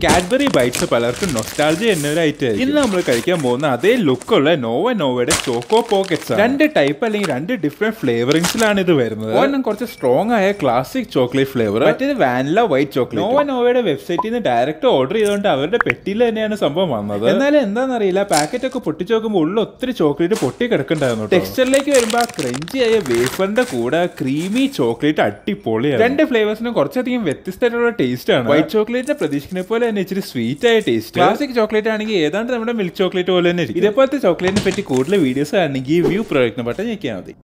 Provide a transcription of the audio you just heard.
Cadbury bytes പലർക്കും നൊസ്റ്റാൾജി എന്നൊരായിട്ട് ഇന്ന് നമ്മൾ കഴിക്കാൻ പോകുന്ന അതേ ലുക്കുള്ള നോവ നോവയുടെ ചോക്കോ പോക്കറ്റ്സ് രണ്ട് ടൈപ്പ് അല്ലെങ്കിൽ രണ്ട് ഡിഫറെന്റ് ഫ്ലേവറിംഗ്സിലാണ് ഇത് വരുന്നത് ഒരെണ്ണം കുറച്ച് സ്ട്രോങ് ആയ ക്ലാസിക് ചോക്ലേറ്റ് ഫ്ലേവർ മറ്റേത് വാനില വൈറ്റ് ചോക്ലേറ്റ് നോവ നോവയുടെ വെബ്സൈറ്റിൽ നിന്ന് ഡയറക്റ്റ് ഓർഡർ ചെയ്തുകൊണ്ട് അവരുടെ പെട്ടിയിൽ തന്നെയാണ് സംഭവം വന്നത് എന്നാലും എന്താണെന്നറിയില്ല പാക്കറ്റ് ഒക്കെ പൊട്ടിച്ച് നോക്കുമ്പോൾ ഉള്ള ഒത്തിരി ചോക്ലേറ്റ് പൊട്ടി കിടക്കണ്ടായിരുന്നു ടെക്സ്ചറിലേക്ക് വരുമ്പോൾ ആ ക്രഞ്ചി ആയ വേഫറിന്റെ കൂടെ ക്രീമി ചോക്ലേറ്റ് അടിപൊളിയാണ് രണ്ട് ഫ്ലേവേഴ്സിനും കുറച്ചധികം വ്യത്യസ്തമായിട്ടുള്ള ടേസ്റ്റ് ആണ് വൈറ്റ് ചോക്ലേറ്റിനെ പ്രതീക്ഷിക്കുന്ന പോലെ തന്നെ ഇച്ചിരി സ്വീറ്റ് ആയ ടേസ്റ്റ് ക്ലാസിക് ചോക്ലേറ്റ് ആണെങ്കിൽ ഏതാണ്ട് നമ്മുടെ മിൽക്ക് ചോക്ലേറ്റ് പോലെ തന്നെ ഇരിക്കും ഇതേപോലത്തെ ചോക്ലേറ്റിനെ പറ്റി കൂടുതൽ വീഡിയോസ് ആണെങ്കിൽ വ്യൂ പ്രൊജക്ടിന് ബട്ടൺ ഞെക്കിയാൽ മതി